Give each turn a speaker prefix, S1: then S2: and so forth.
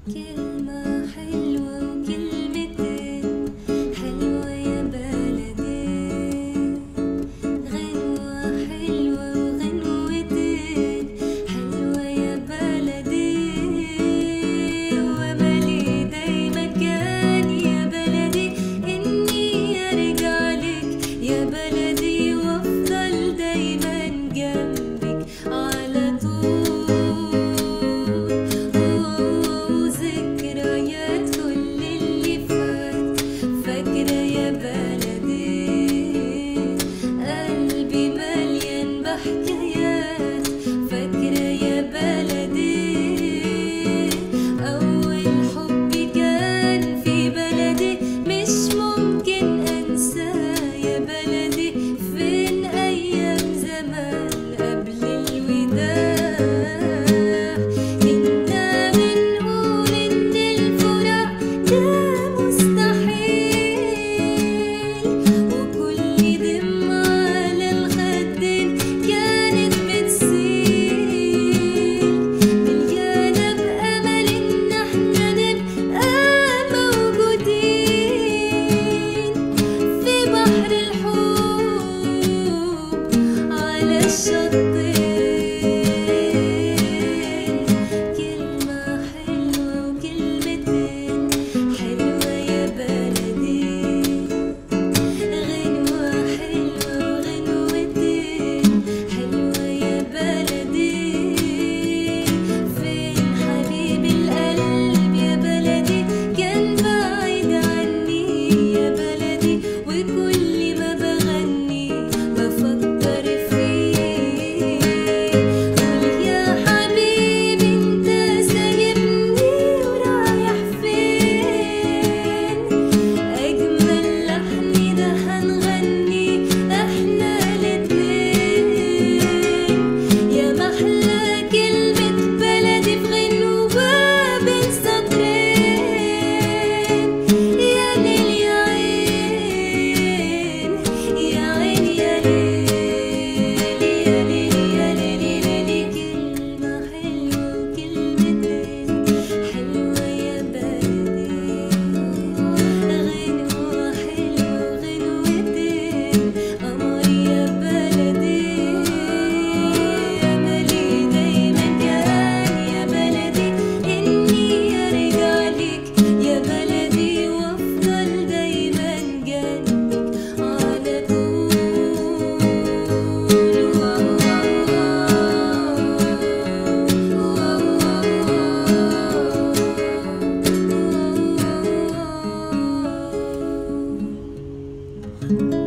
S1: كلمة حلوة وكلمتين حلوة يا بلدي غنوة حلوة وغنوتين حلوة يا بلدي وأملي دايما كان يا بلدي إني أرجع لك يا بلدي وأفضل دايما جنبك على طول وذكريات كل اللي فات فاكرة يا بلدي قلبي مليان بحكايات فاكرة يا بلدي أول حب كان في بلدي مش ممكن أنساه يا بلدي فين أيام زمان قبل الوداع إنا بنقول إن الفراق ده مستحيل وكل دمعة على الخدين كانت بتسيل مليانة بأمل إن احنا نبقى موجودين في بحر الحب على الشطين كلمة حلوة وكلمتين حلوة يا بلدي غنوة حلوة وغنوتين حلوة يا بلدي فين حبيب القلب يا بلدي كان بعيد عني يا بلدي وكل ما بغني بفكر فيه قول يا حبيبي انت سايبني ورايح فين أجمل لحن ده هنغني احنا الاتنين يا محلى كلمة بلدي في غنوة بين سطرين يا ليل يا عين يا عين يا ليل يا ليل يا ليل يا ليل كلمة حلوة وكلمتين حلوة يا بلدي غنوة حلوة وغنوتين قمر يا بلدي أملي دايما كان يا بلدي إني أرجع لك يا بلدي وأفضل دايما جنبك على طول